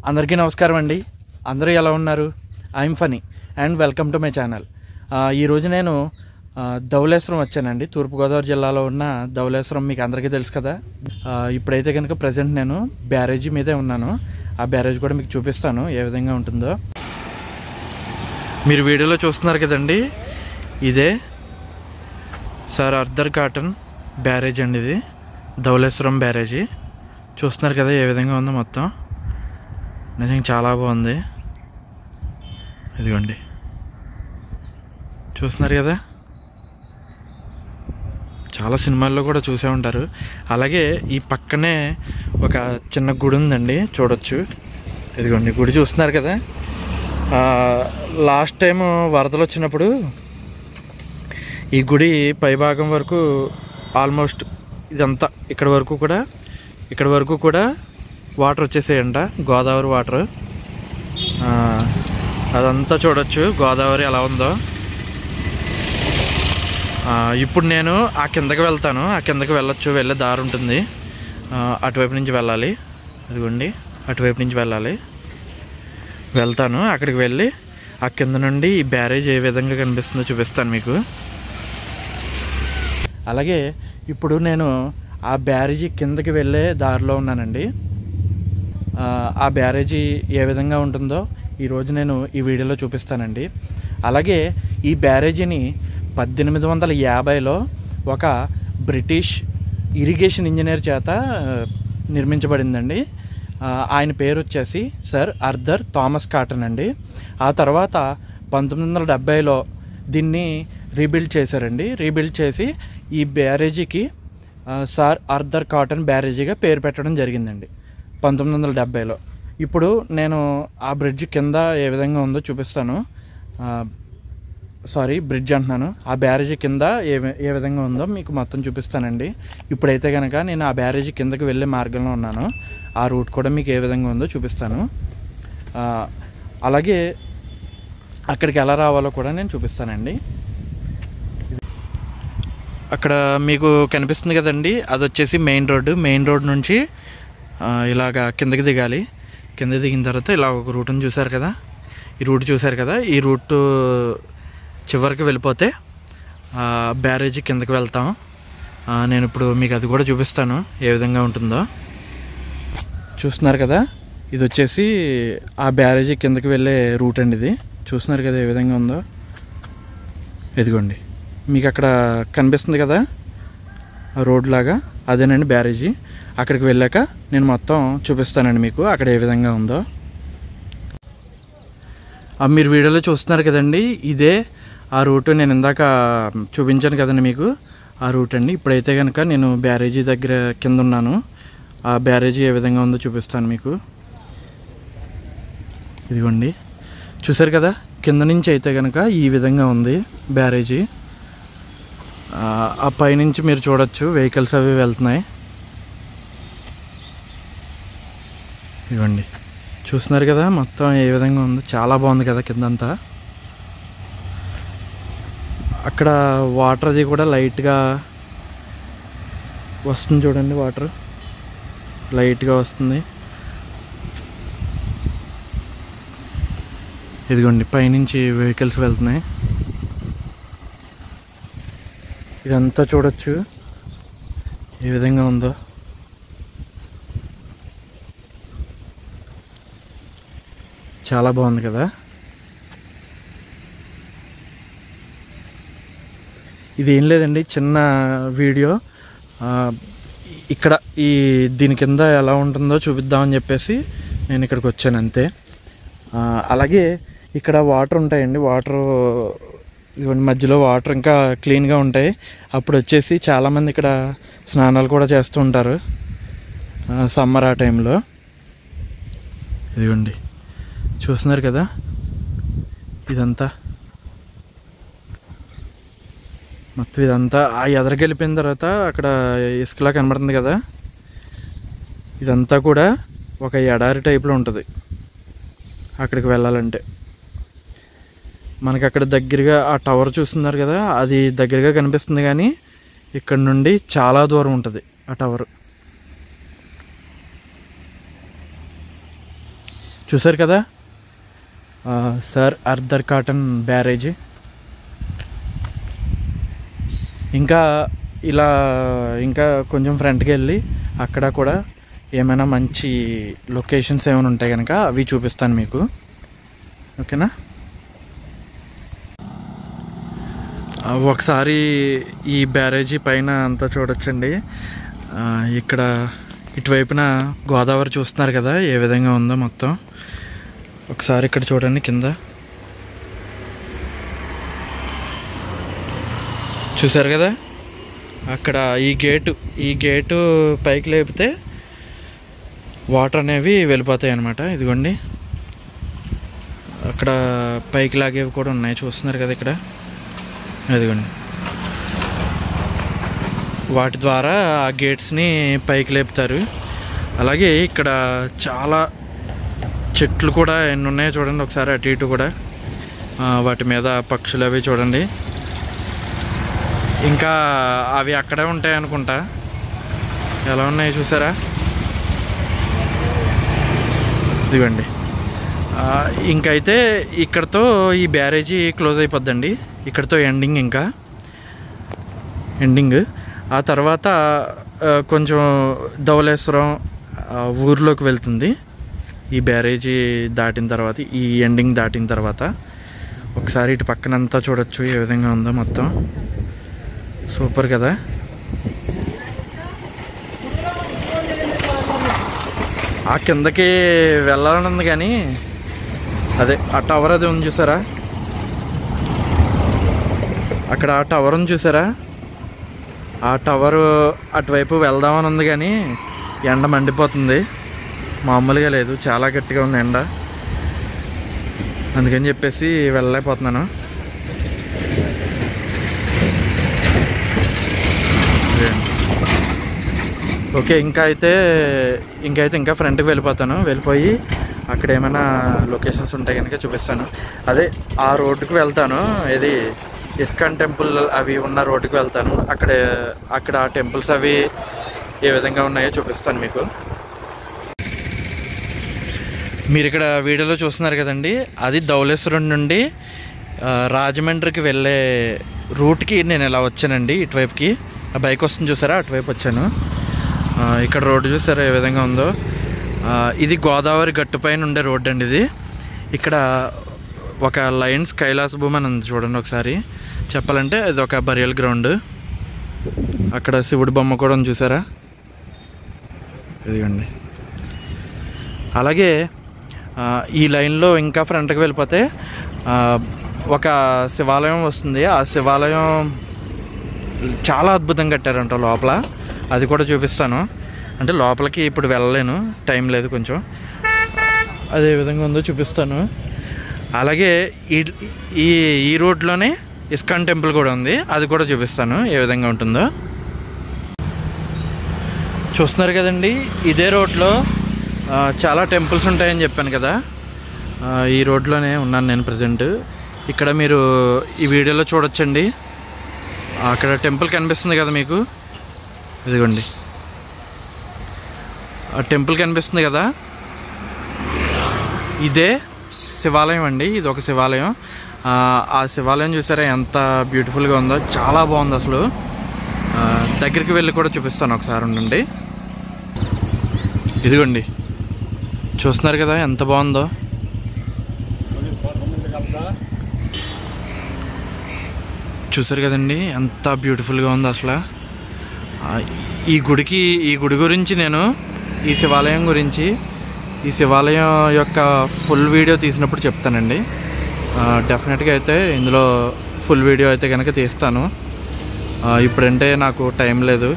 అందరికీ నమస్కారం అండి అందరూ ఎలా ఉన్నారు I'm Phani and welcome to my channel ఈరోజు నేను ఆ, ధవళేశ్వరం వచ్చానండి తూర్పుగోదావరి జిల్లాలో ఉన్న ధవళేశ్వరం మీకు అందరికీ తెలుసు కదా ఆ, ఇప్పుడైతే కనుక ప్రజెంట్ నేను బ్యారేజీ మీదే ఉన్నాను ఆ బ్యారేజ్ కూడా మీకు చూపిస్తాను ఏ విధంగా ఉంటుందో మీరు వీడియోలో చూస్తున్నారు కదండి ఇదే సార్ అర్దర్ కాటన్ బ్యారేజ్ అండి ఇది ధవళేశ్వరం బ్యారేజీ చూస్తున్నారు కదా ఏ విధంగా ఉందో మొత్తం నిజంగా చాలా బాగుంది ఇదిగోండి చూస్తున్నారు కదా చాలా సినిమాల్లో కూడా చూసే ఉంటారు అలాగే ఈ పక్కనే ఒక చిన్న గుడి ఉందండి చూడొచ్చు ఇదిగోండి గుడి చూస్తున్నారు కదా ఆ, లాస్ట్ టైం వరదలు వచ్చినప్పుడు ఈ గుడి పైభాగం వరకు ఆల్మోస్ట్ ఇదంతా ఇక్కడ వరకు కూడా ఇక్కడ వరకు కూడా వాటర్ వచ్చేసాయంట గోదావరి వాటర్ ఆ, అదంతా చూడొచ్చు గోదావరి ఎలా ఉందో ఆ, ఇప్పుడు నేను ఆ కిందకి వెళ్తాను ఆ కిందకి వెళ్ళొచ్చు వెళ్ళే దారి ఉంటుంది ఆ, అటువైపు నుంచి వెళ్ళాలి అదిగోండి అటువైపు నుంచి వెళ్ళాలి వెళ్తాను అక్కడికి వెళ్ళి ఆ కింద నుండి ఈ బ్యారేజ్ ఏ విధంగా కనిపిస్తుందో చూపిస్తాను మీకు అలాగే ఇప్పుడు నేను ఆ బ్యారేజీ కిందకి వెళ్ళే దారిలో ఉన్నానండి ఆ, ఆ బ్యారేజీ ఏ విధంగా ఉంటుందో ఈరోజు నేను ఈ వీడియోలో చూపిస్తానండి అలాగే ఈ బ్యారేజీని పద్దెనిమిది వందల యాభైలో ఒక బ్రిటిష్ ఇరిగేషన్ ఇంజనీర్ చేత ఆ, నిర్మించబడిందండి ఆ, ఆయన పేరు వచ్చేసి సర్ అర్దర్ థామస్ కాటన్ అండి ఆ తర్వాత పంతొమ్మిది వందల డెబ్బైలో దీన్ని రీబిల్డ్ చేశారండి రీబిల్డ్ చేసి ఈ బ్యారేజీకి ఆ, సార్ అర్దర్ కాటన్ బ్యారేజీగా పేరు పెట్టడం జరిగిందండి పంతొమ్మిది వందల డెబ్బైలో ఇప్పుడు నేను ఆ బ్రిడ్జ్ కింద ఏ విధంగా ఉందో చూపిస్తాను ఆ, సారీ బ్రిడ్జ్ అంటున్నాను ఆ బ్యారేజీ కింద ఏ వి- ఏ విధంగా ఉందో మీకు మొత్తం చూపిస్తానండి ఇప్పుడైతే కనుక నేను ఆ బ్యారేజీ కిందకి వెళ్ళే మార్గంలో ఉన్నాను ఆ రూట్ కూడా మీకు ఏ విధంగా ఉందో చూపిస్తాను ఆ, అలాగే అక్కడికి ఎలా రావాలో కూడా నేను చూపిస్తానండి అక్కడ మీకు కనిపిస్తుంది కదండి అది వచ్చేసి మెయిన్ రోడ్డు మెయిన్ రోడ్ నుంచి ఆ, ఇలాగా కిందకి దిగాలి కింద దిగిన తర్వాత ఇలా ఒక రూట్ని చూశారు కదా ఈ రూట్ చూశారు కదా ఈ రూట్ చివరికి వెళ్ళిపోతే ఆ, బ్యారేజీ కిందకి వెళ్తాం ఆ, నేను ఇప్పుడు మీకు అది కూడా చూపిస్తాను ఏ విధంగా ఉంటుందో చూస్తున్నారు కదా ఇది వచ్చేసి ఆ బ్యారేజీ కిందకి వెళ్ళే రూట్ అండి ఇది చూస్తున్నారు కదా ఏ విధంగా ఉందో ఇదిగోండి మీకు అక్కడ కనిపిస్తుంది కదా ఆ రోడ్ లాగా అదేనండి బ్యారేజీ అక్కడికి వెళ్ళాక నేను మొత్తం చూపిస్తానండి మీకు అక్కడ ఏ విధంగా ఉందో ఆ మీరు వీడియోలో చూస్తున్నారు కదండి ఇదే ఆ రూట్ నేను ఇందాక చూపించాను కదండి మీకు ఆ రూట్ అండి ఇప్పుడైతే కనుక నేను బ్యారేజీ దగ్గర కింద ఉన్నాను ఆ బ్యారేజీ ఏ విధంగా ఉందో చూపిస్తాను మీకు ఇదిగోండి చూసారు కదా కింద నుంచి అయితే కనుక ఈ విధంగా ఉంది బ్యారేజీ ఆ, ఆ పైనుంచి మీరు చూడొచ్చు వెహికల్స్ అవి వెళ్తున్నాయి ఇవ్వండి చూస్తున్నారు కదా మొత్తం ఏ విధంగా ఉందో చాలా బాగుంది కదా కిందంతా అక్కడ వాటర్ అది కూడా లైట్గా వస్తుంది చూడండి వాటర్ లైట్గా వస్తుంది ఇదిగోండి పైనుంచి వెహికల్స్ వెళ్తున్నాయి ఇదంతా చూడొచ్చు ఏ విధంగా ఉందో చాలా బాగుంది కదా ఇది ఏం లేదండి చిన్న వీడియో ఆ, ఇక్కడ ఈ దీని కింద ఎలా ఉంటుందో చూపిద్దామని చెప్పేసి నేను ఇక్కడికి వచ్చాను అంతే ఆ, అలాగే ఇక్కడ వాటర్ ఉంటాయండి వాటర్ ఇదిగోండి మధ్యలో వాటర్ ఇంకా క్లీన్గా ఉంటాయి అప్పుడు వచ్చేసి చాలామంది ఇక్కడ స్నానాలు కూడా చేస్తూ ఉంటారు సమ్మర్ ఆ టైంలో ఇదిగోండి చూస్తున్నారు కదా ఇదంతా మొత్తం ఇదంతా ఆ ఎదరికి వెళ్ళిపోయిన తర్వాత అక్కడ ఇసుకలా కనబడుతుంది కదా ఇదంతా కూడా ఒక ఎడారి టైప్లో ఉంటుంది అక్కడికి వెళ్ళాలంటే మనకి అక్కడ దగ్గరగా ఆ టవర్ చూస్తున్నారు కదా అది దగ్గరగా కనిపిస్తుంది కానీ ఇక్కడ నుండి చాలా దూరం ఉంటుంది ఆ టవర్ చూసారు కదా ఆ, సర్ అర్దర్ కాటన్ బ్యారేజ్ ఇంకా ఇలా ఇంకా కొంచెం ఫ్రంట్కి వెళ్ళి అక్కడ కూడా ఏమైనా మంచి లొకేషన్స్ ఏమైనా ఉంటాయి కనుక అవి చూపిస్తాను మీకు ఓకేనా ఆ, ఒకసారి ఈ బ్యారేజీ పైన అంతా చూడొచ్చండి ఆ, ఇక్కడ ఇటువైపున గోదావరి చూస్తున్నారు కదా ఏ విధంగా ఉందో మొత్తం ఒకసారి ఇక్కడ చూడండి కింద చూసారు కదా అక్కడ ఈ గేటు ఈ గేటు పైకి లేపితే వాటర్ అనేవి వెళ్ళిపోతాయి అన్నమాట ఇదిగోండి అక్కడ పైకి లాగేవి కూడా ఉన్నాయి చూస్తున్నారు కదా ఇక్కడ అదిగోండి వాటి ద్వారా ఆ గేట్స్ని పైకి లేపుతారు అలాగే ఇక్కడ చాలా చెట్లు కూడా ఎన్ని ఉన్నాయో చూడండి ఒకసారి అటు ఇటు కూడా ఆ, వాటి మీద పక్షులు అవి చూడండి ఇంకా అవి అక్కడే ఉంటాయి అనుకుంటా ఎలా ఉన్నాయి చూసారా ఇదిగోండి ఆ, ఇంకైతే ఇక్కడతో ఈ బ్యారేజీ క్లోజ్ అయిపోద్దండి ఇక్కడతో ఎండింగ్ ఇంకా ఎండింగ్ ఆ తర్వాత ఆ, కొంచెం ధవళేశ్వరం ఆ, ఊర్లోకి వెళ్తుంది ఈ బ్యారేజీ దాటిన తర్వాత ఈ ఎండింగ్ దాటిన తర్వాత ఒకసారి ఇటు పక్కనంతా చూడొచ్చు ఏ విధంగా ఉందో మొత్తం సూపర్ కదా ఆ కిందకి వెళ్ళాలని ఉంది కానీ అదే ఆ టవర్ అది ఉంది చూసారా అక్కడ ఆ టవర్ ఉంది చూసారా ఆ టవర్ అటువైపు వెళ్దామని ఉంది కానీ ఎండ మండిపోతుంది మామూలుగా లేదు చాలా గట్టిగా ఉంది ఎండ అందుకని చెప్పేసి వెళ్ళలేకపోతున్నాను ఓకే ఇంకా అయితే ఇంకా అయితే ఇంకా ఫ్రంట్కి వెళ్ళిపోతాను వెళ్ళిపోయి అక్కడ ఏమైనా లొకేషన్స్ ఉంటాయి కనుక చూపిస్తాను అదే ఆ రోడ్డుకి వెళ్తాను ఇది ఇస్కాన్ టెంపుల్ అవి ఉన్న రోడ్డుకి వెళ్తాను అక్కడ అక్కడ ఆ టెంపుల్స్ అవి ఏ విధంగా ఉన్నాయో చూపిస్తాను మీకు మీరు ఇక్కడ వీడియోలో చూస్తున్నారు కదండి అది ధవళేశ్వరం నుండి ఆ, రాజమండ్రికి వెళ్ళే రూట్కి నేను ఇలా వచ్చానండి ఇటువైపుకి ఆ బైక్ వస్తుంది చూసారా అటువైపు వచ్చాను ఆ, ఇక్కడ రోడ్డు చూసారా ఏ విధంగా ఉందో ఆ, ఇది గోదావరి గట్టు పైన ఉండే రోడ్డు అండి ఇది ఇక్కడ ఒక లయన్స్ కైలాస భూమి అని ఉంది చూడండి ఒకసారి చెప్పాలంటే ఇది ఒక బరియల్ గ్రౌండ్ అక్కడ శివుడి బొమ్మ కూడా ఉంది చూసారా ఇదిగోండి అలాగే ఆ, ఈ లైన్లో ఇంకా ఫ్రంట్కి వెళ్ళిపోతే ఆ, ఒక శివాలయం వస్తుంది ఆ శివాలయం చాలా అద్భుతంగా కట్టారంట లోపల అది కూడా చూపిస్తాను అంటే లోపలికి ఇప్పుడు వెళ్ళలేను టైం లేదు కొంచెం అదే విధంగా ఉందో చూపిస్తాను అలాగే ఈ ఈ ఈ రోడ్లోనే ఇస్కాన్ టెంపుల్ కూడా ఉంది అది కూడా చూపిస్తాను ఏ విధంగా ఉంటుందో చూస్తున్నారు కదండి ఇదే రోడ్లో ఆ, చాలా టెంపుల్స్ ఉంటాయని చెప్పాను కదా ఆ, ఈ రోడ్లోనే ఉన్నాను నేను ప్రజెంట్ ఇక్కడ మీరు ఈ వీడియోలో చూడొచ్చండి అక్కడ టెంపుల్ కనిపిస్తుంది కదా మీకు ఇదిగోండి ఆ టెంపుల్ కనిపిస్తుంది కదా ఇదే శివాలయం అండి ఇది ఒక శివాలయం ఆ, ఆ శివాలయం చూసారా ఎంత బ్యూటిఫుల్గా ఉందో చాలా బాగుంది అసలు ఆ, దగ్గరికి వెళ్ళి కూడా చూపిస్తాను ఒకసారి ఉండండి ఇదిగోండి చూస్తున్నారు కదా ఎంత బాగుందో చూసారు కదండి ఎంత బ్యూటిఫుల్గా ఉందో అసలు ఆ, ఈ గుడికి ఈ గుడి గురించి నేను ఈ శివాలయం గురించి ఈ శివాలయం యొక్క ఫుల్ వీడియో తీసినప్పుడు చెప్తానండి డెఫినెట్గా అయితే ఇందులో ఫుల్ వీడియో అయితే కనుక తీస్తాను ఆ, ఇప్పుడంటే నాకు టైం లేదు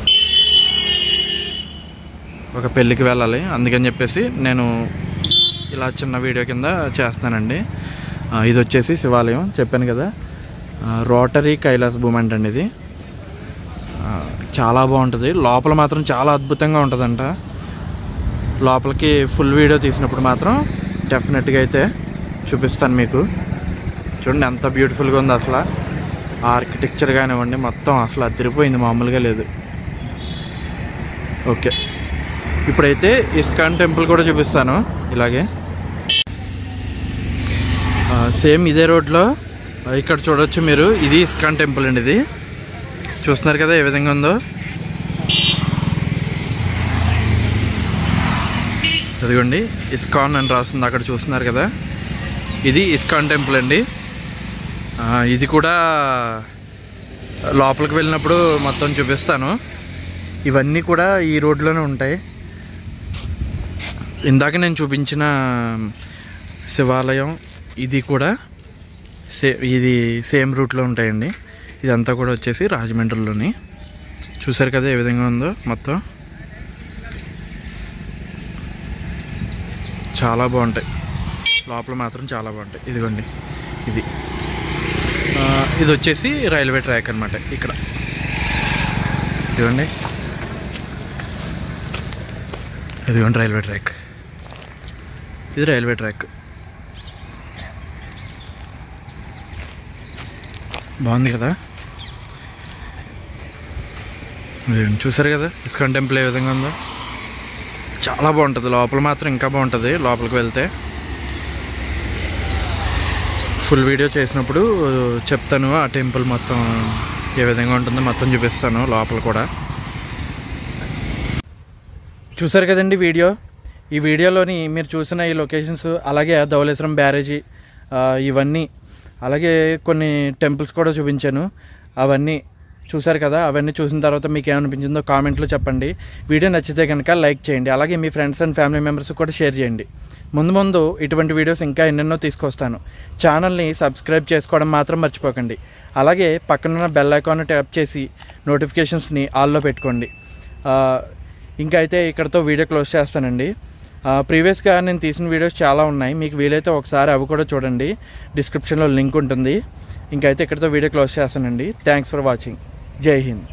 ఒక పెళ్ళికి వెళ్ళాలి అందుకని చెప్పేసి నేను ఇలా చిన్న వీడియో కింద చేస్తానండి ఆ, ఇది వచ్చేసి శివాలయం చెప్పాను కదా ఆ, రోటరీ కైలాస్ భూమి అంటండి ఇది ఆ, చాలా బాగుంటుంది లోపల మాత్రం చాలా అద్భుతంగా ఉంటుందంట లోపలికి ఫుల్ వీడియో తీసినప్పుడు మాత్రం డెఫినెట్గా అయితే చూపిస్తాను మీకు చూడండి ఎంత బ్యూటిఫుల్గా ఉంది అసలు ఆర్కిటెక్చర్ కానివ్వండి మొత్తం అసలు అదిరిపోయింది మామూలుగా లేదు ఓకే ఇప్పుడైతే ఇస్కాన్ టెంపుల్ కూడా చూపిస్తాను ఇలాగే సేమ్ ఇదే రోడ్లో ఆ, ఇక్కడ చూడొచ్చు మీరు ఇది ఇస్కాన్ టెంపుల్ అండి ఇది చూస్తున్నారు కదా ఏ విధంగా ఉందో అదిగోండి ఇస్కాన్ అని రాస్తుంది అక్కడ చూస్తున్నారు కదా ఇది ఇస్కాన్ టెంపుల్ అండి ఆ, ఇది కూడా లోపలికి వెళ్ళినప్పుడు మొత్తం చూపిస్తాను ఇవన్నీ కూడా ఈ రోడ్లోనే ఉంటాయి ఇందాక నేను చూపించిన శివాలయం ఇది కూడా సే ఇది సేమ్ రూట్లో ఉంటాయండి ఇదంతా కూడా వచ్చేసి రాజమండ్రిలోని చూసారు కదా ఏ విధంగా ఉందో మొత్తం చాలా బాగుంటాయి లోపల మాత్రం చాలా బాగుంటాయి ఇదిగోండి ఇది ఆ, ఇది వచ్చేసి రైల్వే ట్రాక్ అనమాట ఇక్కడ ఇదిగోండి ఇదిగోండి రైల్వే ట్రాక్ ఇది రైల్వే ట్రాక్ బాగుంది కదా ఇదిగోండి, చూసారు కదా ఇస్కాన్ టెంపుల్ ఏ విధంగా ఉందో చాలా బాగుంటుంది లోపల మాత్రం ఇంకా బాగుంటుంది లోపలికి వెళ్తే ఫుల్ వీడియో చేసినప్పుడు చెప్తాను ఆ టెంపుల్ మొత్తం ఏ విధంగా ఉంటుందో మొత్తం చూపిస్తాను లోపల కూడా చూసారు కదండి వీడియో ఈ వీడియోలోని మీరు చూసిన ఈ లొకేషన్స్ అలాగే ధవళేశ్వరం బ్యారేజీ ఆ, ఇవన్నీ అలాగే కొన్ని టెంపుల్స్ కూడా చూపించాను అవన్నీ చూసారు కదా అవన్నీ చూసిన తర్వాత మీకు ఏమనిపించిందో కామెంట్లో చెప్పండి వీడియో నచ్చితే కనుక లైక్ చేయండి అలాగే మీ ఫ్రెండ్స్ అండ్ ఫ్యామిలీ మెంబర్స్ కూడా షేర్ చేయండి ముందు ముందు ఇటువంటి వీడియోస్ ఇంకా ఎన్నెన్నో తీసుకొస్తాను ఛానల్ని సబ్స్క్రైబ్ చేసుకోవడం మాత్రం మర్చిపోకండి అలాగే పక్కనున్న బెల్ ఐకాన్ ట్యాప్ చేసి నోటిఫికేషన్స్ని ఆల్లో పెట్టుకోండి ఆ, ఇంకా అయితే ఇక్కడతో వీడియో క్లోజ్ చేస్తానండి ప్రీవియస్గా నేను తీసిన వీడియోస్ చాలా ఉన్నాయి మీకు వీలైతే ఒకసారి అవి కూడా చూడండి డిస్క్రిప్షన్లో లింక్ ఉంటుంది ఇంకైతే ఇక్కడతో వీడియో క్లోజ్ చేస్తానండి thanks for watching Jai Hind